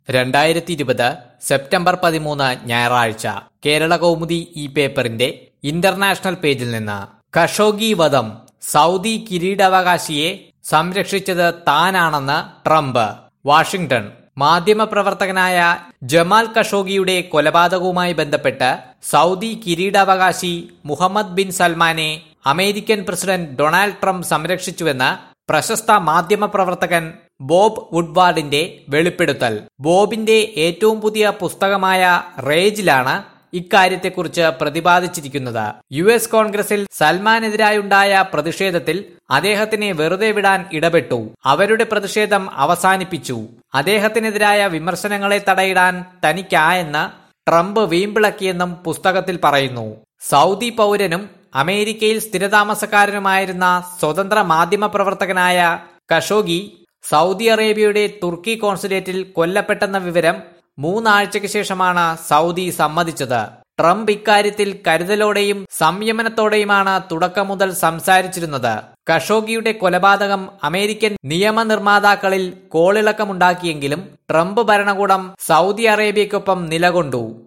രണ്ടായിരത്തി ഇരുപത് സെപ്റ്റംബർ പതിമൂന്ന് ഞായറാഴ്ച കേരള കൗമുദി ഈ പേപ്പറിന്റെ ഇന്റർനാഷണൽ പേജിൽ നിന്ന് ഖഷോഗി വധം സൗദി കിരീടാവകാശിയെ സംരക്ഷിച്ചത് താനാണെന്ന് ട്രംപ് വാഷിംഗ്ടൺ മാധ്യമപ്രവർത്തകനായ ജമാൽ ഖഷോഗിയുടെ കൊലപാതകവുമായി ബന്ധപ്പെട്ട് സൗദി കിരീടാവകാശി മുഹമ്മദ് ബിൻ സൽമാനെ അമേരിക്കൻ പ്രസിഡന്റ് ഡൊണാൾഡ് ട്രംപ് സംരക്ഷിച്ചുവെന്ന് പ്രശസ്ത മാധ്യമപ്രവർത്തകൻ ബോബ് വുഡ്വാർഡിന്റെ വെളിപ്പെടുത്തൽ ബോബിന്റെ ഏറ്റവും പുതിയ പുസ്തകമായ റേജിലാണ് ഇക്കാര്യത്തെക്കുറിച്ച് പ്രതിപാദിച്ചിരിക്കുന്നത് യു എസ് കോൺഗ്രസിൽ സൽമാനെതിരായുണ്ടായ പ്രതിഷേധത്തിൽ അദ്ദേഹത്തിനെ വെറുതെ വിടാൻ ഇടപെട്ടു അവരുടെ പ്രതിഷേധം അവസാനിപ്പിച്ചു അദ്ദേഹത്തിനെതിരായ വിമർശനങ്ങളെ തടയിടാൻ തനിക്കായെന്ന് ട്രംപ് വീമ്പിളക്കിയെന്നും പുസ്തകത്തിൽ പറയുന്നു സൗദി പൗരനും അമേരിക്കയിൽ സ്ഥിരതാമസക്കാരനുമായിരുന്ന സ്വതന്ത്ര മാധ്യമപ്രവർത്തകനായ കഷോഗി സൗദി അറേബ്യയുടെ തുർക്കി കോൺസുലേറ്റിൽ കൊല്ലപ്പെട്ടെന്ന വിവരം മൂന്നാഴ്ചയ്ക്ക് ശേഷമാണ് സൗദി സമ്മതിച്ചത് ട്രംപ് ഇക്കാര്യത്തിൽ കരുതലോടെയും സംയമനത്തോടെയുമാണ് തുടക്കം മുതൽ സംസാരിച്ചിരുന്നത് കഷോഗിയുടെ കൊലപാതകം അമേരിക്കൻ നിയമനിർമ്മാതാക്കളിൽ കോളിളക്കമുണ്ടാക്കിയെങ്കിലും ട്രംപ് ഭരണകൂടം സൗദി അറേബ്യയ്ക്കൊപ്പം നിലകൊണ്ടു